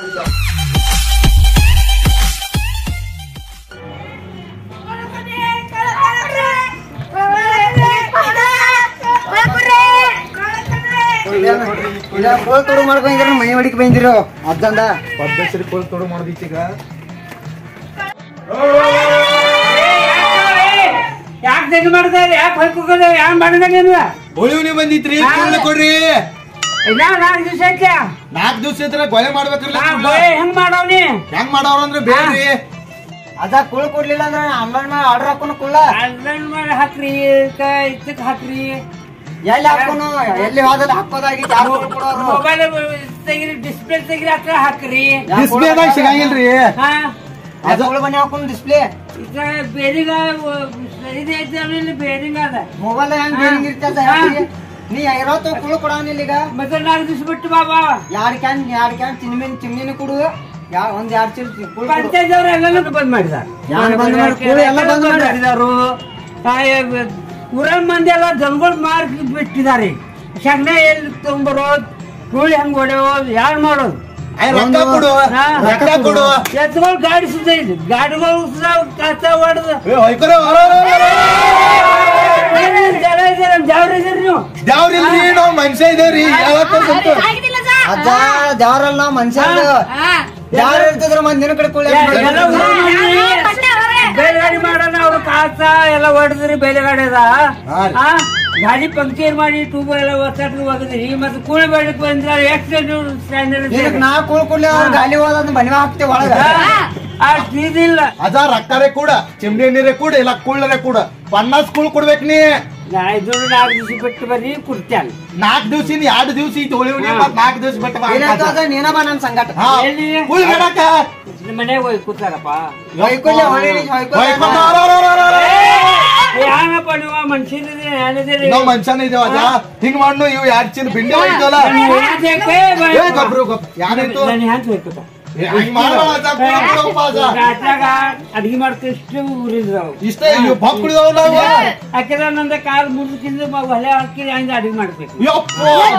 ಕೋಲ್ ತೊಡು ಮಾಡ್ಕೊಂಡಿದ್ರ ಮನೆ ಹೊಡಿಕ್ ಬಂದಿರೋ ಅದಂದ ಪದ್ಧತಿ ಕೋಲ್ ತೊಡು ಮಾಡ್ದೈತಿ ಈಗ ಯಾಕೆ ತೆಗೆ ಮಾಡ್ತಾರೆ ಯಾಕೆ ಹೊಯ್ಕೋದ್ರೆ ಯಾರು ಮಾಡಿದಾಗ ನೀವು ಉಳಿವ್ನಿ ಬಂದಿತ್ರಿ ಹಾ. ಕೋಲ್ ಕೊಡ್ರಿ ಇಲ್ಲ ನಾಲ್ಕು ದಿವಸ ಐತೆ ನಾಲ್ಕ್ ದಿವ್ಸ ಇದ್ರ ಗೊಳೆ ಮಾಡ್ಬೇಕ್ರಲ್ಲ ನಾ ಕುಡ್ಲ. ಗೋಯ್ ಹೆಂಗ್ ಮಾಡವ್ನಿ ಹೆಂಗ್ ಮಾಡವ್ರ ಅಂದ್ರೆ ಬೇಡ್ರಿ ಅದ ಕುಳ್ ಕೊಡ್ಲಿಲ್ಲ ಅಂದ್ರೆ ಆನ್ಲೈನ್ ಮೇಲೆ ಆರ್ಡರ್ ಹಾಕೋನು ಕುಳ್ಳ ಆನ್ಲೈನ್ ಮಾಡಿ ಹಾಕ್ರಿ ಇದಕ್ಕೆ ಹಾಕ್ರಿ ಎಲ್ಲಿ ಹಾಕೋನು ಎಲ್ಲಿ ಹೋದಲ್ಲಿ ಹಾಕೋದಾಗಿತ್ತು ಯಾರು ಕೊಡೋರು ಮೊಬೈಲ್ ತೆಗಿರಿ ಡಿಸ್ಪ್ಲೇ ತೆಗಿರಿ ಹತ್ರ ಹಾಕ್ರಿ ಡಿಸ್ಪ್ಲೇದಾಗ ಸಿಗಂಗಿಲ್ರಿ ಹಾ ಅದ ಕುಳ್ ಬನ್ನಿ ಹಾಕೋನು ಡಿಸ್ಪ್ಲೇ ಇದ ಬೇರಿಗ ಇದು ಐತೆ ಇಲ್ಲಿ ಬೇರಿಂಗ್ ಅದ ಮೊಬೈಲ್ ಹೆಂಗ್ ಹಾ. ಬೇರೆ ಇರ್ತದ ಹಾ. ನೀ ಇರೋತ್ತು ಕುಳು ಕೊಡವನಿಲ್ಲ ಈಗ ಮತ್ತೆ ನಾಲ್ಕು ದಿವಸ ಬಿಟ್ಟು ಬಾಬಾ ಎರಡ್ ಕ್ಯಾನ್ ಎರಡ್ ಕ್ಯಾನ್ ಚಿನ್ಮಿನ್ ಚಿಮ್ನಿನ ಕುಡು ಯಾ ಒಂದ್ ಎರಡ್ ಚೀಲ ಕುಳ್ ಕೊಡು ಪಂಚಾಯತ್ ಅವ್ರು ಎಲ್ಲನೂ ಬಂದ್ ಮಾಡಿದಾರ ಯಾರ್ ಬಂದ್ ಮಾಡಿ? ಕೂಲಿ ಎಲ್ಲ ಬಂದ್ ಮಾಡಿ. ಮಾಡಿದಾರು ಊರನ್ ಮಂದಿ ಎಲ್ಲ ಜನಗಳು ಮಾರ್ಕ್ ಬಿಟ್ಟಿದ್ದಾರೆ ಶಗ್ನೆ ಎಲ್ಲಿ ತೊಗೊಂಬರೋ ಕೂಳಿ ಹೆಂಗ್ ಹೊಡೆಯೋದು ಯಾರು ಮಾಡೋದು ಐ, ರೊಕ್ಕ ಕೊಡು ಹಾ. ರೊಕ್ಕ ಕೊಡು ಎತ್ತುಗಳು ಗಾಡಿ ಸುತ್ತ ಇದೆ ಗಾಡಿಗಳು ಸುತ್ತ ಕಸ ಹೊಡೆದು ಏ, ಹೊಯ್ಕೊರೆ, ಹೊರ, ಹೊರ, ಹೊರ, ಹೊರ. ಜನ ಇದ್ದೀರ ಜಾವ್ರ ಇದೀರಿ ನೀವು ದ್ಯಾವ್ರಿಲ್ರಿ ನಾವ್ ಮನುಷ್ಯ ಇದೇವ್ರಿ ಯಾವತ್ತೂ ಗೊತ್ತು. ಅಜ್ಜ ದೇವ್ರಲ್ಲ ನಾವ್ ಮನುಷ್ಯ ದೇವ್ರ ಇರ್ತಿದ್ರ ಮಂದಿನ ಕಡೆ ಕುಳ್ಳ ಎಲ್ಲ ಊರಿನ ಮಂದಿ ಬೇಲೆಗಾಡಿ ಮಾಡೋಣ ಅವ್ರು ಕಾಸ ಎಲ್ಲ ಹೊಡೆದ್ರಿ ಬೇಲೆಗಾಡಿ ಅದ ಹಾ ರೀ. ಆ, ಗಾಡಿ ಪಂಕ್ಚರ್ ಮಾಡಿ ಟ್ಯೂಬ್ ಎಲ್ಲ ಒತ್ತಟ್ಗೆ ಒಗದ್ರಿ ಮತ್ತೆ ಕೂಳಿ ಬೆಳಕ್ ಬಂದ್ರೆ ಎಕ್ಸ್ಟೆಂಡ್ ಸ್ಟ್ಯಾಂಡರ್ಡ್ ಇದಕ್ ನಾ ಕುಳ್ ಕೊಡ್ಲಿ ಅವ್ರ ಗಾಲಿ ಹೋದ ಮನೆ ಹಾಕ್ತೇವ ಒಳಗ ಅಷ್ಟು ಇದಿಲ್ಲ ಅದ ರೊಕ್ಕರೆ ಕೂಡ ಚಿಮ್ಡಿ ನೀರೇ ಕೂಡ ಇಲ್ಲ ಕುಳ್ಳರೆ ಕೂಡ ಪನ್ನಾಸ್ ಕುಳ್ ಕೊಡ್ಬೇಕ್ ನೀ ನಾ ಇದು ನಾಲ್ಕು ದಿವಸ ಬಿಟ್ಟು ಬರ್ರಿ ಕುಡ್ತೇನೆ ನಾಲ್ಕ್ ದಿವ್ಸ ಇನ್ ಎರಡ್ ದಿವ್ಸ ಐತಿ ಉಳಿವ್ನಿ ಮತ್ ನಾಲ್ಕ್ ದಿವ್ಸ ಬಿಟ್ಟು ಬಾ ಅಂತ. ಏನಾಯ್ತು ನೀನ ಬಾ ನನ್ ಸಂಗಟ ಹಾ ಎಲ್ಲಿ? ಕುಳ್ ಬೇಡಕ್ಕ ನಿಮ್ಮ ಮನೆಗೆ ಹೋಗಿ ಕೂತಾರಪ್ಪ ಹೊಯ್ಕೊಲ್ಲೆ ಹೊಳಿ ಹೊಯ್ಕೊಂಡು ಹೊಯ್ಕೊಲ್ಲೆ ಹೊರ, ಹೊರ, ಹೊರ, ಹೊರ, ಹೊರ. ಯಾನಪ್ಪ ನೀವು ಮನುಷ್ಯನಿದ್ದೀರಿ ಏನಿದ್ದೀರಿ ನಾವ್ ಮನುಷ್ಯನ ಇದೇವ ಅಜ್ಜ ಹಿಂಗ್ ಮಾಡು ಇವ್ ಎರಡ್ ಚೀಲ ಬಿಂಡಿ ಹೋಯ್ತಲ್ಲ ಏ ಗೊಬ್ರು ಗೊಬ್ಬ ಯಾರಾಯ್ತು ನಾನು ಹ್ಯಾಂತ ಹೋಗ್ಕೊತ ಏ, ಹಂಗ್ ಮಾಡ್ಬೇಡ ಅಜ್ಜ, ಕುಳ ಕೊಡಪ್ಪ ಅಜ್ಜ. ರಾತ್ರಾಗ ಅಡಿಗೆ ಮಾಡ್ತಾ ಇಷ್ಟು ಊರಿದ್ರು ಅವ್ರು ಇಷ್ಟ ನೀವು ಪಪ್ ಕುಡಿದವ್ ನಾವು ಯಾಕಂದ್ರೆ ನಂದ ಕಾಲ್ ಮುರ್ಕಿಂದ ಹೊಲೆ ಹಾಕಿ ಹಂಗ ಅಡಿಗೆ ಮಾಡ್ಬೇಕು ಯಪ್ಪ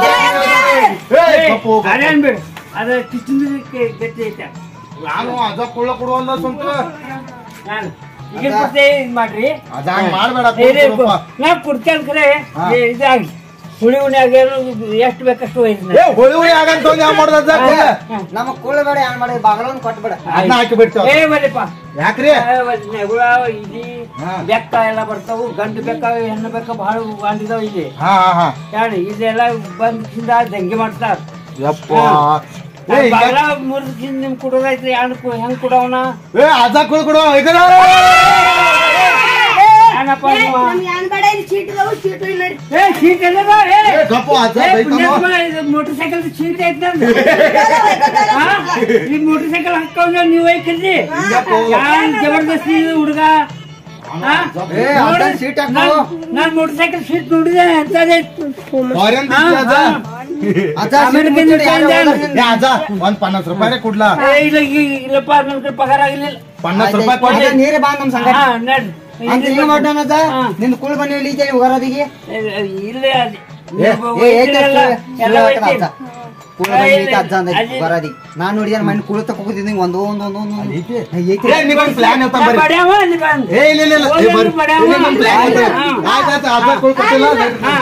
ಏ ಕಪ್ಪು ಕಪ್ಪು. ಅದೇನ್ ಬಿಡು ಅದ ಕಿಚನ್ ಗಟ್ಟಿ ಐತೆ ನಾನು ಅಜ್ಜ ಕುಳ್ಳ ಕೊಡುವಲ್ಲ ಸ್ವಂತ ನಾನು ಈಗ ಕೊಡ್ತೇ ಇದ್ ಮಾಡ್ರಿ ಅಜ್ಜ ಹಂಗ್ ಮಾಡ್ಬೇಡ ಏ, ಕುಳ್ ರೇ, ಕೊಡಪ್ಪ. ನಾ ಕೊಡ್ತೇನೆ ಖರೆ ಹಾ. ಏ, ಇದಾಗಿ ಹುಳಿ ಉಣ್ಯಾಗ ಎಷ್ಟು ಬೇಕಷ್ಟು ಒಯ್ದು ಏ ಹೊಳಿ ಹೊಳಿ ಆಗಂತ ಯಾವ ಮಾಡ್ದ ಅಜ್ಜ ಕುಳ್ಳ? ನಮಗ್ ಕುಳ್ಳ ಬೇಡ ಏನ್ ಮಾಡಿ ಬಾಗಲೊಂದ್ ಕೊಟ್ಬಿಡ ಅದ್ನ ಹಾಕಿ ಬಿಡ್ತೇವ ಏ ಬರೀಪ್ಪ ಯಾಕ್ರಿ ನೆಗುಳ ಇಲಿ ಹಾ. ಬೆಕ್ಕ ಎಲ್ಲ ಬರ್ತಾವು ಗಂಡು ಬೆಕ್ಕ ಹೆಣ್ಣು ಬೆಕ್ಕ ಬಹಳ ಬಂದಿದಾವ ಇಲ್ಲಿ ಹಾ ಹಾ ಹಾ ಯಾರು ಇದೆಲ್ಲ ಬಂದಿಂದ ದಂಗೆ ಮಾಡ್ತಾರ ಯಪ್ಪ ಏ ಹಿಂಗ- ಬಾಗ್ಲ ಮುರಿದ್ಕಿಂದ ನಿಮ್ ಕುಡೋದೈತ್ರಿ ಯಾರು ಹೆಂಗ್ ಕುಡವನ ಏ ಅಜ್ಜ ಕುಳ್ ಕೊಡು ಈಗ ಏನಪ್ಪ ನೀವು? ಚೀಟಿ ಏ ಸೀಟ್ ಎಲ್ಲದ ಏ ಏ ಗಪ್ಪು ಅಜ್ಜ ಏ, ಬೈತಾನೋ. ಪುಣ್ಯಾತ್ಮ, ಇದು ಮೋಟರ್ ಸೈಕಲ್ ಸೀಟ್ ಐತ್ ನಂದು ಹಾ? ಈ ಮೋಟರ್ ಸೈಕಲ್ ಹಾಕೊಂಡ್ರೆ ನೀವು ಐಕಲ್ರಿ ಹಿಂಗಪ್ಪು. ಯಾನ್ ಜಬರ್ದಸ್ತಿ ಇದು ಹುಡುಗ ಹಾ? ಏ, ನೋಡು, ಅದ್ನ ಸೀಟ್ ಹಾಕು. ನಾನ್- ನಾನ್ ಮೋಟರ್ ಸೈಕಲ್ ಸೀಟ್ ನೋಡಿದೆ ಎಂತದೇ ಫಾರಿನ್ ದಿಸ್ತಿ ಅಜ್ಜ ಅಜ್ಜ ಅಮೆರಿಕನ್ ಸೀಟ್ ಮುಚ್ಚಿಡು, ಯಾರೋ ಇಂಡಿಯನ್. ಹೋದ್ರೆ ಏ ಅಜ್ಜ ಒಂದ್ ಪನ್ನಾಸ್ ರೂಪಾಯಿ ಕೊಡ್ಲಾ ಏ, ಇಲ್ಲ ಈ- ಇಲ್ಲಪ್ಪ ನನ್ ಕಡೆ ಪಗಾರ ಆಗಿರ್ಲಿಲ್ಲ ಪನ್ನಾಸ್ ರೂಪಾಯಿ ಅಜ್ಜ, ಕೊಡ್ಲಿ ನೀರೇ ಬಾ ನಮ್ ಸಂಗಟ ಹಾ ನಡ್ರಿ ಅಂತ ಹಿಂಗ ಮಾಡೋಣ ಅಜ್ಜ ಹಾ. ನಿನ್ ಕುಳ್ ಬನ್ನಿ ಇಲ್ಲಿ ಉಗರೋದಿಗೆ ಇಲ್ಲೇ ಅದ್- ಏ, ನೀವು ಏ, ಏಕೆ ಒಯ್ತೀರಲ್ಲ, ಸುಳ್ಳು- ಎಲ್ಲ ಸುಳ್ಳು ಹೇಳ್ತಾರ ಒಯ್ತೀರಿ. ಅಜ್ಜ? ಕುಳ್ ಬನ್ನಿ ಐತೆ ಅಜ್ಜ ಅಂದ ಅಲ್ಲಿ- ಬರೋದಿ ನಾನ್ ನೋಡಿದ್ರೆ ಮನೆ ಕುಳು ತಕೋತಿದ್ದೀನಿ ಒಂದ್ ಒಂದ್ ಒಂದ್ ಒಂದ್ ಒಂದ್ ಐತಿ? ಐತಿ. ಏ ನಿಗೊಂದ್ ಪ್ಲಾನ್ ಹೇಳ್ತಾನ ನಾ ಬರ್ರಿ ಬಡ್ಯಾವ, ನೀ ಬಂದ್. ಏ ಇಲ್ಲ ಇಲ್ಲ ಇಲ್ಲ ಏ, ಬರ್ರಿ. ಹೋಗಿ ಬಡ್ಯಾವ. ಇಲ್ಲಿ ನಮ್ ಪ್ಲಾನ್ ಐತೆ. ಹಾ. ಆಯ್ತ್ ಆಯ್ತ್ ಅಜ್ಜ ಕುಳ್ ಕೊಟ್ಟಿಲ್ಲ ಹಾ.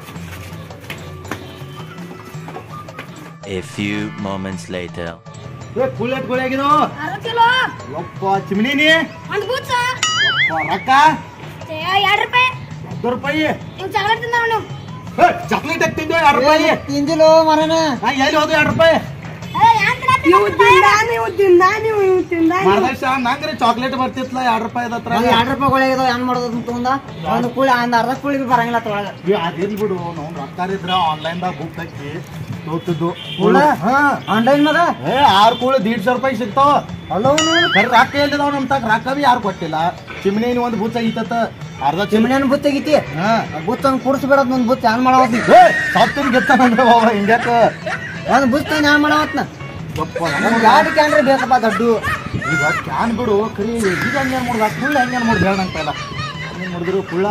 A few moments later. ಏ ಕುಳ್ ಎಟ್ ಗುಳಿ ಆಗಿನೋ ಯಪ್ಪ ಚಿಮ್ನಿ ನೀ ಒಂದ್ ಬೂಚ ಯಪ್ಪ ರೊಕ್ಕ ಎರಡ್ ರೂಪಾಯಿ ಹತ್ತು ರೂಪಾಯಿ ಹಿಂಗ್ ಚಾಕ್ಲೇಟ್ ತಿಂದ ಅವನು ಏ ಚಾಕ್ಲೇಟ್ ಹಾಕ್ತಿದ್ದೆ ಎರಡು ರೂಪಾಯಿ ಏ, ತಿಂದಿಲ್ಲೋ ಮರನ ನಾ ಎಲ್ಲಿ ಹೋದ ಎರಡು ರೂಪಾಯಿ ನೀವು ತಿಂದ ನೀವು ತಿಂದ ನೀವು ತಿಂದ ಮಾರ್ದರ್ಶ ನಂಗ್ರಿ ಚಾಕ್ಲೇಟ್ ಬರ್ತಿತ್ಲ ಎರಡು ರೂಪಾಯಿ ಹತ್ರ ಒಂದ್ ಎರಡ್ ರೂಪಾಯಿ ಒಳಗೆ ಏನ್ ಮಾಡೋದು ಅಂತ ತಗೊಂಡ ಒಂದ್ ಕುಳಿ ಒಂದ್ ಅರ್ಧ ಕುಳಿ ಬಿ ಬರಂಗಿಲ್ಲ ತೊಳಗ ಅದೇನ್ ಬಿಡು ನಾವು ರೊಕ್ಕ ಇದ್ರ ಆನ್ಲೈನ್ ದಾಗ ಬುಕ್ ಹಾಕಿ ತೋತಿದ್ದು ಕುಳ ಹಾ ಆನ್ಲೈನ್ ಮಗ ಏ ಆರು ಕೂಳು ದೀಡ್ ಸಾವಿರ ರೂಪಾಯಿ ಸಿಗ್ತಾವ ಅಲ್ಲೋ ಕರೆ ರೊಕ್ಕ ಎಲ್ಲಿದಾವ ನಮ್ ತಗ ರೊಕ್ಕ ಬಿ ಯಾರು ಕೊಟ್ಟಿಲ್ಲ ಚಿಮ್ನಿ ಒಂದು ಬುಚ್ಚ ಐತತ್ತ ಅರ್ಧ ಚಿಮ್ನಿ ಚಿಮಣಿಯನ್ ಬುತ್ ತೆಗಿತಿ ಹಾ ಬುತ್ ಹಂಗ್ ಕುಡ್ಸ್ಬಿಡೋದ್ ಒಂದ್ ಬುತ್ ಏನ್ ಮಾಡವತ್ ನೀ ಏ ಸತ್ತಿನ ಗೆತ್ತಾನಂದ್ರೆ ಬಾವ ಹಿಂಗ್ಯಾಕ ಒಂದ್ ಬುತ್ ಏನ್ ಮಾಡವತ್ನ ಯಪ್ಪ, ನಮ್ಗೆ ಎರಡು ಕ್ಯಾನ್ರಿ ಬೇಕಪ್ಪ ದೊಡ್ಡ ಈಗ ಕ್ಯಾನ್ ಬಿಡು ಕರಿ ಈಗ ಹೆಂಗೇನ್ ಮಾಡುದ ಕುಳ್ಳ ಹೆಂಗೇನ್ ಮಾಡುದು ಹೇಳ ನಂತಲ್ಲ ಹೆಂಗ್ ಮಾಡಿದ್ರು ಕುಳ್ಳ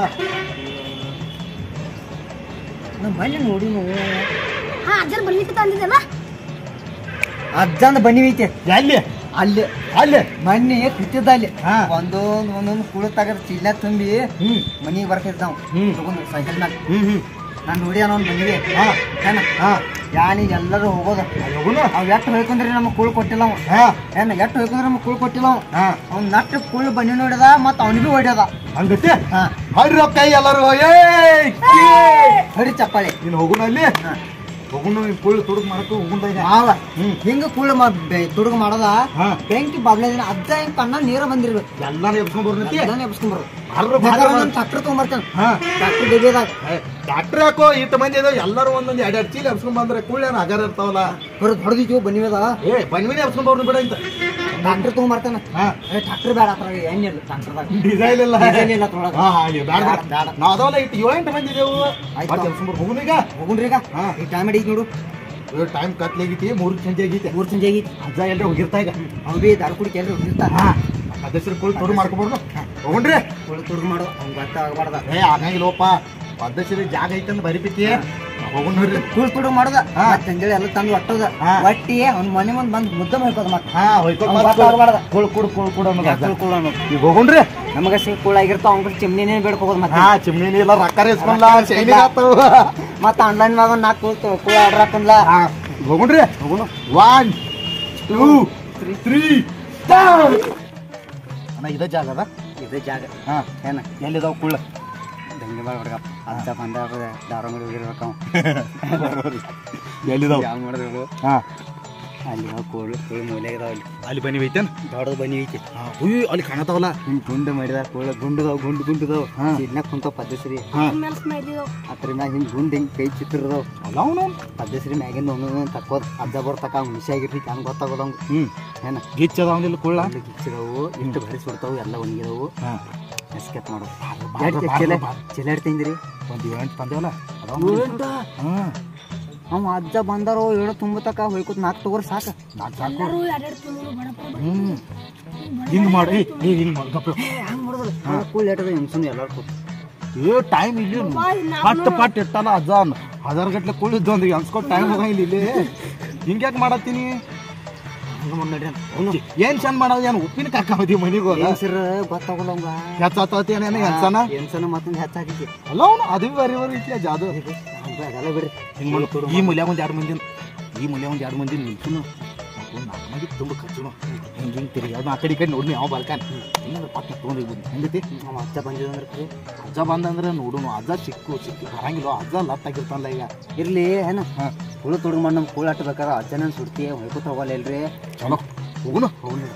ನಮ್ಮ ಮನೆ ನೋಡಿ ನಾವು ಹಾ ಅಜ್ಜರ್ ಬರ್ಲಿಕ್ಕೆ ತಂದಿದ್ದಲ್ಲ ಅಜ್ಜಂದ ಬನ್ನಿ ಐತೆ ಎಲ್ಲಿ ಅಲ್ಲಿ ಅಲ್ಲಿ ಮೊನ್ನೆ ಬಿತ್ತಿದ್ದ ಅಲ್ಲಿ ಹಾ. ಒಂದೊಂದ್ ಒಂದೊಂದ್ ಕುಳು ತಗದ್ ಚೀಲ ತುಂಬಿ ಹ್ಮ್ ಮನಿಗೆ ಬರ್ತಿದ್ದ ನಾವು ಹ್ಮ್. ತಗೊಂಡು ಸೈಕಲ್ ಮ್ಯಾಗ ಹ್ಮ್ ಹ್ಮ್ ನಾನು ನೋಡಿ ಅನ್ನೋ ಮನಿಗೆ ಹಾ ಏನ ಹಾ ಯಾನಿ ಎಲ್ಲರೂ ಹೋಗೋದ ಹೋಗುನು ಅವ್ ಎಟ್ಟು ಹೋಯ್ಕೊಂಡ್ರಿ ನಮಗ್ ಕುಳು ಕೊಟ್ಟಿಲ್ಲ ಅವ ಹಾ ಏನ ಎಟ್ಟು ಹೋಯ್ಕೊಂಡ್ರೆ ನಮಗ್ ಕುಳು ಕೊಟ್ಟಿಲ್ಲ ಅವ ಹಾ ಅವ್ನ್ ನಟ್ಟು ಕುಳ್ಳು ಬನ್ನಿ ನೋಡಿದ ಮತ್ತ ಅವನಿಗೂ ಹೊಡ್ಯದ ಹಂಗತ್ತೆ ಹಾ ಹೊಡ್ರಿ ಕೈ ಎಲ್ಲರೂ ಏ ಹೊಡಿ ಚಪ್ಪಾಳಿ ನೀನು ಹೋಗುನ ಅಲ್ಲಿ ಹಾ. ಹೋಗುನು ನೀನ್ ಕುಳ್ಳು ತುಡುಗ್ ಮಾಡಕ್ಕೆ ಹೋಗುಂದ ಈಗ ಮಾವ ಹ್ಮ್. ಹಿಂಗ ಕುಳ್ಳು ತುಡುಗ ಮಾಡದ ಹಾ. ಬೆಂಕಿ ಬಾಬ್ಲೆ ದಿನ ಅಜ್ಜ ಹಿಂಗ್ ಕಣ್ಣ ನೀರ ಬಂದಿರ್ಬೇಕು ಎಲ್ಲಾನು ಎಬ್ಸ್ಕೊಂಡ್ ಬರ್ನತಿ ಎಲ್ಲಾನು ಎಬ್ಸ್ಕೊಂಬರು ಬಾರ್ರು, ಬಾರ್ರು, ಬಾರ್ರು. ಟ್ರಾಕ್ಟರ್ ತಗೊಂಬರ್ತೇನೆ ಹಾ ಟ್ರಾಕ್ಟರ್ ಡಿಬಿದಾಗ ಡಾಕ್ಟರ್ ಯಾಕೋ ಇಟ್ಟು ಮಂದಿ ಇದಾವ ಎಲ್ಲರೂ ಒಂದೊಂದು ಎರಡ್ ಎರಡು ಚೀಲ ಎಬ್ಸ್ಕೊಂಡ್ ಬಂದ್ರೆ ಕುಳ್ಳೇನ ಅಗಾರ ಇರ್ತಾವಲ್ಲ ಹೊರದ್ ಹೊಡೆದಿದ್ವು ಬನ್ನಿವೇದ ಏ ಬನ್ವಿನೇ ಎಬ್ಸ್ಕೊಂಡ್ ಬರ್ನು ಬಿಡ ಅಂತ ಟ್ರಾಕ್ಟರ್ ತಗೊಂಬರ್ತೇನೆ ಹಾ ಏ ಟ್ರಾಕ್ಟರ್ ಬೇಡ ಅತ್ರ ಎಣ್ಣೆ ಇಲ್ಲ ಟ್ರಾಕ್ಟರ್ದಾಗ ಡಿಸೈಲ್ ಇಲ್ಲ ಡಿಸೈಲ್ ಇಲ್ಲ ಅದ್ರೊಳಗ. ಹಾ ಹಾಗೆ ಬೇಡ ಬೇಡ, ಬೇಡ. ನಾವ್ ಅದವಲ್ಲ ಇಟ್ಟು ಏಳೆಂಟು ಮಂದಿ ಇದೇವು ಆಯ್ತು. ಮತ್ತೆ ಎಬ್ಸ್ಕೊಂಡ್ ಬರ್ ಹೋಗುನು ಈಗ ಹೋಗುಣ್ರಿ ಈಗ ಹಾ. ಈ ಟೈಮ್ ಹಿಡಿದ್ ನೋಡು ಟೈಮ್ ಕತ್ಲಾಗೈತಿ ಮೂರು ಸಂಜೆ ಆಗೈತಿ ಮೂರ್ ಸಂಜೆ ಆಗಿತ್ತು ಅಜ್ಜ ಎಲ್ರಿ ಹೋಗಿರ್ತಾ ಈಗ ಅವ್ ಬಿ ದಾರು ಕುಡಿ ಕೆಲ್ರಿ ಹೋಗಿರ್ತಾರ ಹಾ ಅಧ್ಯಕ್ಷರು ಕುಳ್ ತೊಡು ಮಾಡ್ಕೊಬಾರ್ದು ಹೋಗುಣ್ರಿ ಕುಳ್ಳು ತುಡುಗ ಮಾಡು ಅವ್ನ್ ಗೊತ್ತಾಗಬಾರ್ದ ಏ ಆಗಂಗಿಲ್ಲಪ್ಪ ಅಧ್ಯಕ್ಷರಿಗೆ ಜಾಗ ಐತಂದ್ ಬರಿಪಿತಿ ಹೋಗುನ್ ನೋಡ್ರಿ ಕುಳ್ ತುಡುಗ ಮಾಡುದ ಹಾ. ತಂದೇಳಿ ಎಲ್ಲ ತಂದು ಒಟ್ಟದ ಹಾ. ಒಟ್ಟಿ ಅವ್ನ ಮನೆ ಮುಂದ್ ಬಂದ್ ಮುದ್ದ ಮಾಡ್ಕೋದ ಮತ್ತ ಹಾ ಹೋಯ್ಕೊ ಅವ್ನ್ ಗೊತ್ತಾಗ್ಬಾರ್ದ. ಕುಳ್ ಕುಡ್ ಕುಳ್ ಕುಡ್ ಅನ್ನೋದು ಅಜ್ಜ. ಕುಳ್ ಕುಳ್ ಅನ್ನೋದು ಈಗ ಹೋಗುಣ್ರಿ ನಮಗ ಸಿಗ್ ಕುಳ ಆಗಿರ್ತಾವ ಅವ್ನ ಚಿಮ್ನಿನೇ ಬೇಡ್ಕೋಬೋದು ಮತ್ತೆ ಹಾ ಚಿಮ್ನಿ ಇಲ್ಲ ರೊಕ್ಕ ಇಸ್ಕೊಂಡ್ಲ ಶೈನಿ ಆತಾವ ಮತ್ತ ಆನ್ಲೈನ್ ಮ್ಯಾಗ ಒಂದ್ ನಾಲ್ಕು ಕುಳ್ತು ಕುಳ ಆರ್ಡರ್ ಹಾಕಂದ್ಲ ಹಾ ಹೋಗುಣ್ರಿ ಹೋಗುನು ಒನ್ ಟೂ ತ್ರೀ ಅಣ್ಣ ಇದ ಜಾಗ ಅದ ಇದು ಜಾಗ ಹಾ ಏನ ಎಲ್ಲಿದಾವ ಕುಳ್ಳ ದಂಗೆ ಬಾಳ್ ಹುಡುಗ ಅಜ್ಜ ಬಂದ ದಾರ ಮಾಡಿ ಹೋಗಿರ್ಬೇಕು ಅವ ಎಲ್ಲಿದಾವ ಯಾವ ಮಾಡಿದ್ರು ಹಾ ಅಲ್ಲಿ ನಾವು ಕೋಳು ಕೋಳು ಮೂಲೆ ಇದಾವ ಅಲ್ಲಿ ಅಲ್ಲಿ ಬನ್ನಿ ಐತೇನ್ ದೊಡ್ಡದು ಬನ್ನಿ ಐತಿ ಉಯ್ ಅಲ್ಲಿ ಕಾಣತಾವಲ್ಲ ಹಿಂಗ್ ಗುಂಡು ಮಾಡಿದ ಕೋಳ ಗುಂಡುದಾವ ಗುಂಡು ಗುಂಡುದಾವ ಹಾ. ಇದನ್ನ ಕುಂತ ಪದ್ಧಶ್ರೀ ಹಾ ಮೇಲೆ ಸ್ಮೈಲಿ ಅದ್ರ ಮ್ಯಾಗ ಹಿಂಗ್ ಗುಂಡ್ ಹಿಂಗ್ ಕೈ ಚಿತ್ರದಾವ ಅಲ್ಲ ಅವನು ಪದ್ಧಶ್ರೀ ಮ್ಯಾಗಿಂದ ಒಂದೊಂದು ತಕ್ಕೋದ್ ಅಜ್ಜ ಬರ್ತಕ ಅವ್ನು ಹುಷಿ ಆಗಿರ್ತಿ ಹಂಗ ಗೊತ್ತಾಗೋದಂಗ ಹ್ಮ್ ಏನ ಗಿಚ್ಚ ಅದಾವನಿಲ್ಲ ಕುಳ್ಳ ಅಲ್ಲಿ ಗಿಚ್ಚಿದವು ಇಟ್ಟು ಬರಿ ಸುಡ್ತಾವು ಎಲ್ಲ ಒಣಗಿದವು ಹಾ ಎಸ್ಕೇಪ್ ಮಾಡೋದು ಬಾರ್ರು, ಎಷ್ಟ್ ಬಾರ್ರು, ಚಿಲ ಬಾರ್ರು. ಚಿಲಾಡ್ ತಿಂದ್ರಿ ಒಂದ್ ಏಳೆಂಟು ತಂದೇವಲ್ಲ ಹಾ ಅವ ಅಜ್ಜ ಬಂದಾರೋ ಏಳು ತುಂಬತಕ ಹೋಯ್ಕೋತ್ ನಾಲ್ಕು ತಗೋರ್ ಸಾಕ ನಾಲ್ಕು ಸಾಕು ಎಲ್ಲರೂ ಎರಡೆರಡು ತಿಂಗಳು ಬಡಪ ಹ್ಮ್ ಹಿಂಗ್ ಮಾಡಿ ಏ ಹಿಂಗ್ ಮಾಡಿ ಗಪ್ಪ ಹಂಗ್ ಮಾಡೋದಲ್ಲ ಕೂಲ್ ಏಟದ ಹೆಂಗ್ಸುನ್ ಎಲ್ಲಾರು ಕೂತ್ ಏ ಟೈಮ್ ಇಲ್ಲಿ ಪಟ್ ಪಟ್ ಇಟ್ಟಲ್ಲ ಅಜ್ಜ ಹಜಾರ ಗಟ್ಲೆ ಕುಳಿದ್ದು ಒಂದು ಅನ್ಸ್ಕೊಟ್ ಟೈಮ್ ಹೋಗಂಗಿಲ್ಲ ಇಲ್ಲಿ ಹಿಂಗ್ಯಾಕ್ ಮಾಡತ್ತೀನಿ ಏನ್ ಚಂದ ಮಾಡೋದು ಏನು ಉಪ್ಪಿನ ಕಾಕಿ ಮನಿಗೆ ಹೋದ ಹೆಂಗ್ಸರ ಗೊತ್ತಾಗಲ್ಲ ಅವಂಗ ಹೆಚ್ಚಾತತಿ ಏನೇನು ಹೆಂಗ್ಸನ ಹೆಂಗ್ಸನ ಮತ್ತೊಂದು ಹೆಚ್ಚಾಗಿತಿ ಅಲ್ಲ ಅವನು ಅದು ಬರಿ ಬರಿ ಐತಿ ಜಾದು ಅದೆಲ್ಲ ಬಿಡ್ರಿ ಹಿಂಗ್ ಮಾಡು. ಈ ಮೂಲ್ಯಾಗ ಒಂದ್ ಎರಡು ಮಂದಿ ಈ ಮೂಲ್ಯಾಗ ಒಂದ್ ಎರಡು ಮಂದಿ ನಿಲ್ಸುನು ಒಂದು ನಾಲ್ಕು ಮಂದಿ ತುಂಬ ಖರ್ಚುನು ಹಿಂಗ್ ಹಿಂಗ್ ತಿರುಗಿ ಅದು ಆ ಕಡೆ ಈ ಕಡೆ ನೋಡಿ ಯಾವ ಬಾಲ್ಕನ್ ಹಿಂಗೆ ಪಟ್ಟ ತೊಗೊಂಡು ಹೋಗ್ಬೋದು ಹೆಂಗತಿ ಅವ ಅಜ್ಜ ಬಂದಿದಂದ್ರೆ ಅಜ್ಜ ಬಂದಂದ್ರೆ ನೋಡುನು ಅಜ್ಜ ಸಿಕ್ಕು ಸಿಕ್ಕು ಬರಂಗಿಲ್ಲ ಅಜ್ಜ ಲತ್ ಆಗಿರ್ತಾನಲ್ಲ ಈಗ ಇರ್ಲಿ ಏನ ಹಾ. ಕುಳು ತುಡುಗ ಮಾಡಿ ನಮ್ ಕೂಳ ಬೇಕಾರೆ ಅಜ್ಜನ ಸುಡ್ತಿ ಹೊಯ್ಕೋತ ಹೋಗಲ್ಲ ಇಲ್ರಿ ಚಲೋ ಹೋಗುನು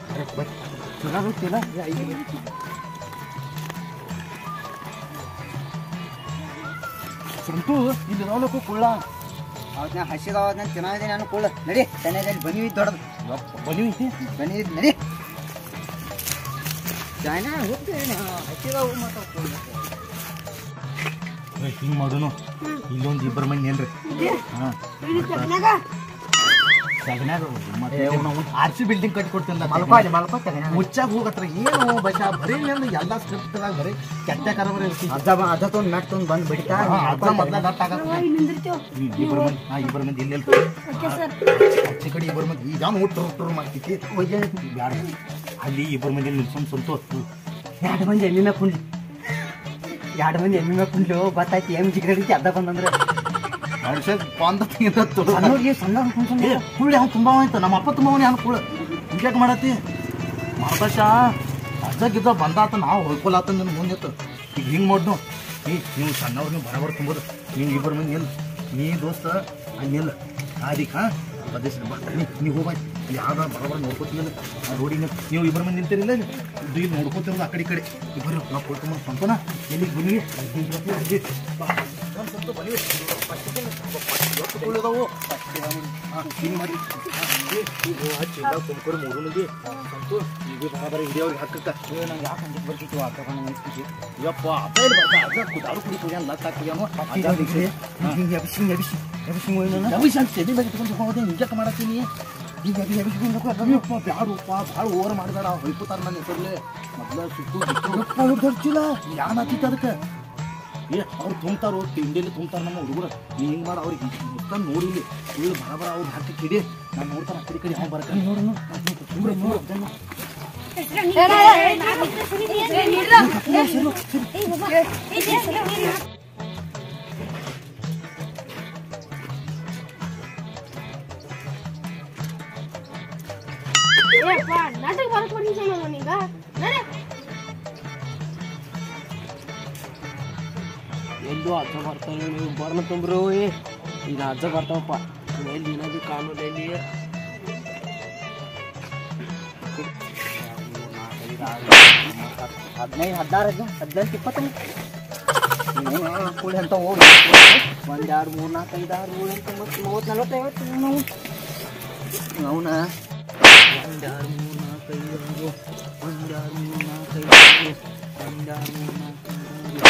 ಸಂತು ಇಲ್ಲಿ ನೋಡ್ಬೇಕು ಕುಳ್ಳ ಅವತ್ನ ಹಸಿದವ ನಾನು ಚೆನ್ನಾಗಿದೆ ನಾನು ಕುಳ್ಳ ನಡಿ ಚೆನ್ನಾಗಿದೆ ಬನ್ನಿ ದೊಡ್ಡದು ಬಲಿ ಐತಿ ಬನ್ನಿ ನಡಿ ಜಾಯ್ನ ಹಸಿದವು ಮಾತಾಡ್ಕೊಂಡು ಹಿಂಗ್ ಮಾಡುನು ಇಲ್ಲೊಂದು ಇಬ್ಬರು ಮಂದಿ ಏನ್ರಿ ಹಾ ಆರ್ ಸಿ ಬಿಲ್ಡಿಂಗ್ ಕಟ್ಟಿ ಕೊಡ್ತೀನಿ ಮಲ್ಕೋ ಅಲ್ಲಿ ಮಲ್ಕೋ ತಗಣ ಮುಚ್ಚಾಗ ಹೋಗತ್ರ ಏನು ಬಶ ಬರೀ ನಂದು ಎಲ್ಲ ಸ್ಕ್ರಿಪ್ಟ್ದಾಗ ಬರೀ ಕೆಟ್ಟ ಕರಬರಿ ಇರ್ತಿ ಅಜ್ಜ ಬ- ಅಜ್ಜ ತೊಗೊಂಡ್ ಮ್ಯಾಟ್ ತೊಗೊಂಡ್ ಬಂದ್ ಬಿಡ್ತಾ ಅರ್ಧ ಮೊದ್ಲ ಲಟ್ ಆಗತ್ತೆ ಇಲ್ಲಿ ನಿಂದಿರ್ತೇವೆ ಇಬ್ಬರು ಮಂದಿ ಹಾ ಇಬ್ಬರು ಮಂದಿ ಇಲ್ಲಿ ಓಕೆ ಸರ್ ಆಚೆ ಕಡೆ ಇಬ್ಬರು ಮಂದಿ ಈಗ ನಾವು ಟುರ್ ಟುರ್ ಮಾಡ್ತಿದ್ವಿ ಬ್ಯಾಡ ಅಲ್ಲಿ ಇಬ್ಬರು ಮಂದಿ ನಿಲ್ಸೊಂಡ್ ಸಂತೋಷ ಎರಡು ಮಂದಿ ಎಮ್ಮಿ ಮ್ಯಾಗ ಕುಂಡ್ಲಿ ಎರಡು ಮಂದಿ ಎಮ್ಮಿ ಮ್ಯಾಗ ಕುಂಡ್ಲಿ ಗೊತ್ತಾಯ್ತು ಎಮ್ ಜಿಗ್ರಡಿತಿ ಅಜ್ಜ ಬಂದಂದ್ರೆ ವರ್ಷ ಪಂದ ತಿಂದ ತುಳು ಸಣ್ಣವ್ರಿಗೆ ಸಣ್ಣ ಕುಂತ್ಕೊಂಡ್ ಏ ಕುಳ್ಳಿ ಅವ್ನು ತುಂಬ ಆಯ್ತು ನಮ್ಮ ಅಪ್ಪ ತುಂಬ ಅವನಿ ಅವ್ನು ಕುಳ್ಳು ಹಿಂಗ್ಯಾಕೆ ಮಾಡತ್ತಿ ಮಾರ್ತಾಶ ಅಜ್ಜ ಗಿದ್ದ ಬಂದಾತ ನಾವು ಹೊಯ್ಕೊಲಾತ ನಿನ್ನ ಮುಂದಿತ್ತು ಈಗ ಹಿಂಗೆ ಮಾಡ್ನು ಏ ನೀವು ಸಣ್ಣವ್ರು ನೀವು ಬರಬರ್ ತುಂಬೋದು ನೀವು ಇಬ್ಬರು ಮಂದಿ ಇಲ್ಲ ನೀ ದೋಸ್ತ ಹಂಗಿಲ್ಲ ಅದಕ್ಕೆ ಹಾಂ ಬದೇಶ್ವರ ಬರ್ತಾನೆ ನೀವು ಹೋಗ ಯಾವ್ದು ಬರಬರ್ ನೋಡ್ಕೊತಿಲ್ಲ ಆ ರೋಡಿನ ನೀವು ಇಬ್ಬರು ಮಂದಿ ನಿಂತಿರಿಲ್ಲ ಇದು ಇಲ್ಲಿ ನೋಡ್ಕೊತಿರೋದು ಆ ಕಡೆ ಈ ಕಡೆ ಇಬ್ಬರು ನಾವು ಕೊಡ್ಕೊಂಬ ಸ್ವಂತನ ಎಲ್ಲಿಗೆ ಬನ್ನಿ ಒಳ್ಳೆದವು ಹಿಂಗೆ ಮಾಡಿ ಚಿಂದ ತುಂಬ್ಕೊಂಡು ಮೂರು ಮಂದಿ ಸಂತು ಈಗ ಬರಾಬರಿ ಹಿಡಿಯೋರಿಗೆ ಹಾಕಕ್ಕ ಏ ನಂಗೆ ಯಾಕೆ ಹಂಗೆ ಬರ್ತಿತ್ತು ಆ ತಗೊಂಡು ಅನ್ಸ್ಬಿಟ್ಟು ಯಪ್ಪ ಅದ ಇಲ್ಲಿ ಬರ್ತಾ ಅದ ಕುದಾರು ಕುಡಿ ಕುಡಿಯನ್ ಲತ್ ಹಾಕಿದ್ಯಾನು ಹಿಂಗೆ ಎಬ್ಸಿ ಎಬ್ಸಿ ಎಬ್ಸಿ ಹೋಯ್ನ ಯಾವಿಷ ಅಂತ ಎದೆ ಮೇಲೆ ಇಟ್ಕೊಂಡು ಹೋಗೋದೆ ಹಿಂಗ್ಯಾಕೆ ಮಾಡತ್ತೀನಿ ಈಗ ಎಬಿ ಎಬಿ ಅಯ್ಯಪ್ಪ ಬ್ಯಾಡಪ್ಪ ಭಾಳ ಓವರ್ ಮಾಡಿದಾರ ಹೊಯ್ಕೋತಾರ ನನ್ನ ಹೆಸರ್ಲೆ ಮೊದ್ಲ ಸುತ್ತು ಖರ್ಚಿಲ್ಲ ಯಾನ್ ಹಾಕಿತ್ತು ಅದಕ್ಕೆ ಏ ಅವ್ರು ತುಂಬ್ತಾರೋ ತಿಂಡಿಯಲ್ಲಿ ತುಂಬ್ತಾರ ನಮ್ಮ ಹುಡುಗರು ನೀ ಹಿಂಗೆ ಮಾಡ ಅವ್ರಿಗೆ ಮುಸ್ತಾನ ನೋಡಿ ಇಲ್ಲಿ ಫುಲ್ ಬರಬರ ಅವ್ರು ಹಾಕಿ ಕಿಡಿ ನಾನು ನೋಡ್ತಾನ ಆ ಕಡೆ ಈ ಕಡೆ ಅವ್ನು ಬರಕ ನೋಡು ನೋಡು ತುಂಬ್ರಿ ನೋಡು ಅದನ್ನ. ನಾಟಕ ಬರಕ್ ಬಂದಿದ್ದೆ ನೀಗ ನಡೆ ಎಲ್ಲೂ ಅಜ್ಜ ಬರ್ತಾನೆ ನೀವು ಬರ್ನ ತುಂಬ್ರು ಈಗ ಅಜ್ಜ ಬರ್ತಾವಪ್ಪ ಎಲ್ಲಿ ಏನಾದ್ರು ಕಾನೂನು ಎಲ್ಲಿ ಹದಿನೈದು ಹದಿನಾರು ಹದಿನೆಂಟು ಇಪ್ಪತ್ತೊಂದು ಕೂಡಿ ಅಂತ ಹೋಗಿ ಒಂದು ಎರಡು ಮೂರು ನಾಲ್ಕು ಐದು ಆರು ಏಳು ಎಂಟು ಒಂಬತ್ತು ಮೂವತ್ತು ನಲ್ವತ್ತೈವತ್ತು ನಾವು ಅವನ ಒಂದು ಎರಡು ಮೂರು ನಾಲ್ಕು ಐದು ಆರು ಒಂದು ಎರಡು ಮೂರು ನಾಲ್ಕು ಐದು ಆರು ಒಂದು ಎರಡು ಮೂರು ನಾಲ್ಕು ಐದು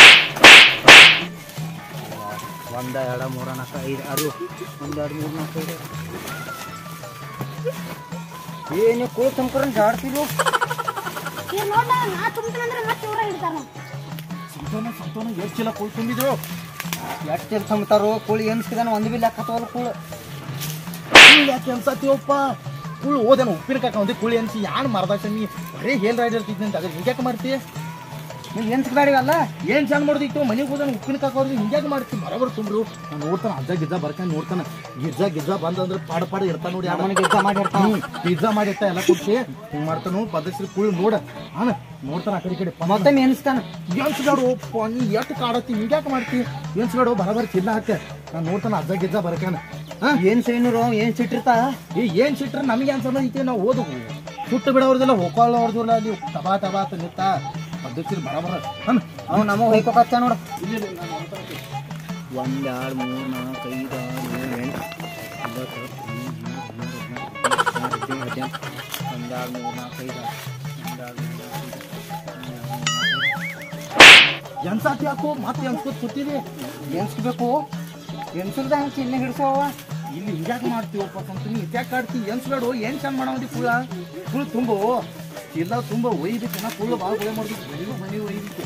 ಆರು ಒಂದ ಎರಡು ಮೂರ ನಾಲ್ಕು ಐದು ಆರು ಒಂದು ಎರಡು ಮೂರು ನಾಲ್ಕು ಐದು ಏನು ಕೋಳಿ ತುಂಬ್ಕೊಂಡು ಜಾಡ್ತಿದ್ವು ಈಗ ನೋಡ್ಲ ನಾ ತುಂಬ್ತಾನಂದ್ರೆ ಮತ್ತೆ ಇವ್ರ ಹಿಡ್ತಾರ ಸಂತೋನ ಸಂತೋನ ಎಷ್ಟು ಚೀಲ ಕೂಳ್ ತುಂಬಿದ್ರು ಎಷ್ಟು ಎಲ್ಲಿ ತುಂಬ್ತಾರೋ ಕೋಳಿ ಎನ್ಸ್ಕಿದಾನ ಒಂದು ಬಿ ಲೆಕ್ಕ ಹತ್ತವಲ್ಲ ಕೂಳು ಕುಳ್ ಯಾಕೆ ಅನ್ಸತ್ತೀವಪ್ಪ ಕುಳ್ ಓದೇನು ಉಪ್ಪಿನಕಾಕ ಒಂದೇ ಕುಳಿ ಅನ್ಸಿ ಯಾನ್ ಮರದಾಶ ನೀ ಬರೇ ಹೇಲ್ ರೈಡ್ ಇರ್ತಿದ್ನಿ ಅಂತ ಅದ್ರ ಹಿಂಗ್ಯಾಕೆ ಮಾಡ್ತಿ ನೀವು ಎನ್ಸ್ಬೇಡಿವಲ್ಲ ಏನ್ ಚಂದ ಮಾಡೋದಿತ್ತು ಮನೆಗೆ ಹೋದ ಉಪ್ಪಿನಕಾಕ ಅವ್ರಿಗೆ ಹಿಂಗ್ಯಾಕೆ ಮಾಡ್ತಿ ಬರಬರ್ ತುಂಬ್ರು ನಾನು ನೋಡ್ತಾನ ಅಜ್ಜ ಗಿಜ್ಜ ಬರ್ತಾನೆ ನೋಡ್ತಾನ ಗಿಜ್ಜ ಗಿಜ್ಜ ಬಂದಂದ್ರೆ ಪಾಡ ಪಾಡ ಇರ್ತಾನ ನೋಡಿ ನಮ್ಮನೆ ಗಿಜ್ಜ ಮಾಡಿರ್ತಾನ. ಪಿಜ್ಜಾ ಮಾಡಿರ್ತಾ ಎಲ್ಲ ಕೊಡ್ಸಿ ಹಿಂಗ್ ಮಾಡ್ತಾನು ಪದ್ಧತಿ ಕುಳ್ ನೋಡ ಹಾನ ನೋಡ್ತಾನ ಆ ಕಡೆ ಈ ಕಡೆ ಪಮ್ಮ ಮತ್ತೊಮ್ಮೆ ಎನ್ಸ್ತಾನ ಎನ್ಸ್ಗಾಡು ನೀ ಎಷ್ಟು ಕಾಡತ್ತಿ ಹಿಂಗ್ಯಾಕೆ ಮಾಡ್ತಿ ಎನ್ಸ್ಗಾಡು ಬರಬರ್ ಚಿನ್ನ ಹಾಕ ನಾನು ನೋಡ್ತಾನ ಅಜ್ಜ ಗಿಜ್ಜ ಬರ್ಕಾನ ಹಾ ಏನ್ ಸೈನರು ಏನ್ ಸಿಟ್ಟಿರ್ತಾ ಏ ಏನ್ ಸಿಟ್ರೆ ನಮಗೆ ಅನ್ಸಲ್ಲ ಐತಿ ನಾವು ಓದು ಸುಟ್ಟು ಬಿಡೋರ್ದಿಲ್ಲ ಹೋಗೋಲ್ಲ ಅವ್ರದಿಲ್ಲ ಅಲ್ಲಿ ತಬಾ ತಬಾ ಅಂತ ನಿಂತ ಪದ್ಧತಿ ಬರಬರ ಹನ್ ಅವ್ ನಮಗ್ ಹೊಯ್ಕೋಕತ್ತ ನೋಡು ಇಲ್ಲಿ ಇಲ್ಲಿ ನಾನು ನೋಡ್ತಾ ಇರ್ತೀನಿ. ಒಂದ್ ಎರಡು ಮೂರು ನಾಲ್ಕು ಐದು ಆರು ಏಳು ಎಂಟು ಒಂಬತ್ತು ಹತ್ತು ಹನ್ನೊಂದು ಹದಿಮೂರು ಹದಿನಾಲ್ಕು ಹದಿನೈದು ಹದಿನೆಂಟು ಒಂದ್ ಎರಡು ಮೂರು ನಾಲ್ಕು ಐದು ಆರು ಒಂದ್ ಎರಡು ಮೂರು ನಾಲ್ಕು ಐದು ಎನ್ಸಾತಿ ಯಾಕೋ ಮತ್ತೆ ಎನ್ಸ್ಕೊತ್ ಕೂತಿದಿ ಎನ್ಸ್ಬೇಕು ಎನ್ಸಿಲ್ದ ಹೆಂಗ್ ಚಿನ್ನ ಹಿಡ್ಸೋವ ಇಲ್ಲಿ ಹಿಂಗ್ಯಾಕೆ ಮಾಡ್ತೀವಪ್ಪ ಕಂಪ್ನಿ ಇದ್ಯಾಕೆ ಕಾಡ್ತಿ ಎನ್ಸ್ಬೇಡು ಏನ್ ಚಂದ ಮಾಡೋದಿ ಕುಳ ಕುಳು ತುಂಬು ಇಲ್ಲ ತುಂಬ ಒಯ್ಬೇಕು ನಾ ಕುಳ್ಳು ಭಾಳ ಗುಳೆ ಮಾಡ್ಬೇಕು ಮನೆಗೂ ಮನೆ ಒಯ್ಬೇಕು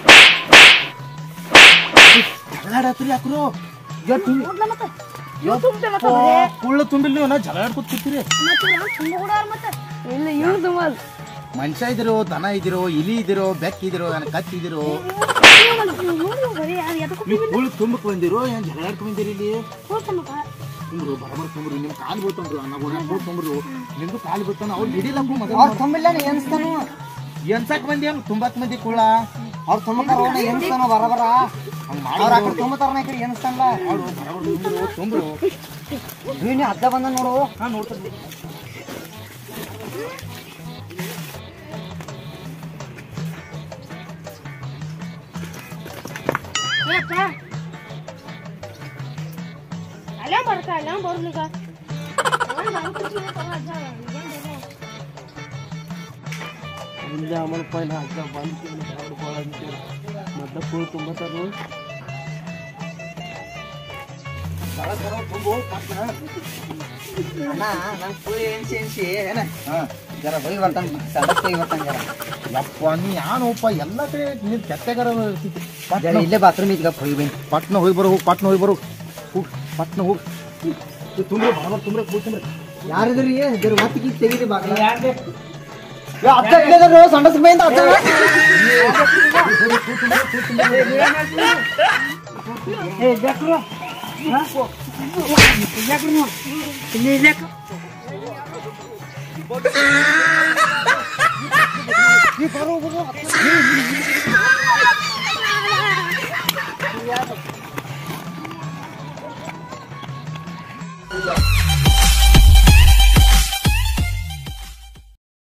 ಜಗಳಾಡತ್ರಿ ಯಾಕ್ರು ನೋಡ್ಲ ಮತ್ತೆ ಇವ್ ತುಂಬ್ತೆ ಮತ್ತೆ ಕುಳ್ಳು ತುಂಬಿಲ್ಲ ನೀವು ನಾ ಜಗಳ ಆಡ್ಕೊತ ಕೂತೀರಿ ಮತ್ತೆ ಇವ್ರು ತುಂಬ ಕೂಡ ಮತ್ತೆ ಇಲ್ಲ ಇವ್ರು ತುಂಬಲ್ ಮನುಷ್ಯ ಇದಿರೋ ದನ ಇದಿರೋ ಇಲಿ ಇದಿರೋ ಬೆಕ್ಕ ಇದಿರೋ ಏನ್ ಕತ್ತಿ ಇದಿರೋ ನೋಡಿ ಬರೀ ಅದು ಎದಕ್ಕೂ ನೀವು ಕುಳ್ಳು ತುಂಬಕ್ ಬಂದಿರೋ ಏನ್ ಜಗಳ ಆಡ್ಕೊಂಡ್ ಬಂದಿರಿ ಇಲ್ಲಿ ಹೋಗ್ತಾನಪ್ಪ ತುಂಬ್ರು ಬರಬರ್ ತುಂಬ್ರು ನಿಮ್ ಕಾಲು ಬೀಳ್ತಂಬ್ರು ಅನ್ನಗೋಣ ಹೋಗಿ ತುಂಬ್ರು ನಿಮ್ದು ಕಾಲು ಬೀಳ್ತಾನ ಅವ್ರು ಹಿಡಿಲಕ್ಕೂ ಅವ್ರು ಮಗ ತುಂಬಿಲ್ಲ ನೀ ಎನ್ಸ್ತಾನು ಎನ್ಸಕ್ ಮಂದಿ ಏನು ತುಂಬಾಕ್ ಮಂದಿ ಕುಳ್ಳ ಅವ್ರು ತುಂಬತಾರ ಎನ್ಸ್ತಾನ ಬರಬರ ಹಂಗ್ ಅವ್ರ ಆ ಮಾಡಿ ಕಡೆ ತುಂಬತಾರ ಈ ಕಡೆ ಎನ್ಸ್ತಾನಲ್ಲ ಮಾಡು ಬರಬರ್ ತುಂಬ್ರು ತುಂಬ್ರು ನೀನು ಅಜ್ಜ ಬಂದ ನೋಡು ಹಾ ನೋಡ್ತಾರೆ ಏಪ್ಪ ಅಲ್ಲ ಬರ್ತಾ ಅಲ್ಲ ಬರ್ಲಿಗ ಇಲ್ಲ ಅಮ್ಮನಪ್ಪ ಇಲ್ಲ ಅಜ್ಜ ಬಂದು ಮೊದ್ಲ ಕೂಳು ತುಂಬತಾರು ಅಣ್ಣ ನಂಗೆ ಕೂಳಿ ಎನ್ಸಿ ಎನ್ಸಿ ಏನ ಹಾ ಜರ ಹೋಗಿ ಬರ್ತಾನೆ ಸಡಕ್ ಹೋಗಿ ಬರ್ತಾನೆ ಜರ ಯಪ್ಪ ನೀ ಯಾನೋಪ್ಪ ಎಲ್ಲ ಕಡೆ ನೀನ್ ಕೆಟ್ಟಗಾರ ಇರ್ತಿದ್ದಿ ಜರ ಪಟ್ನ ಇಲ್ಲೇ ಬಾತ್ರೂಮ್ ಇದ್ಗ ಹೋಗಿ ಬನ್ನಿ ಪಟ್ನ ಹೋಗಿ ಬರೋ ಹೋಗಿ ಪಟ್ನ ಹೋಗಿ ಬರೋ ಹೋಗ್ ಪಟ್ನ ಹೋಗಿ ತುಂಬ್ರೆ ಬರಬರ್ ತುಂಬ್ರೆ ಕೂಳ್ ತುಂಬ್ರೆ ಯಾರಿದ್ರಿ ಜರ ಒತ್ತಿಗೆ ತೆಗೀರಿ ಬಾಗ್ಲ ಅಜ್ಜ ಇಲ್ಲದ್ರು ಸಂಡಸ್ ಬೈಂದ ಅಜ್ಜ ಏ ಬೇಕ್ರು ಬೇಕ್ರು ಇಲ್ಲಿ ಬೇಕು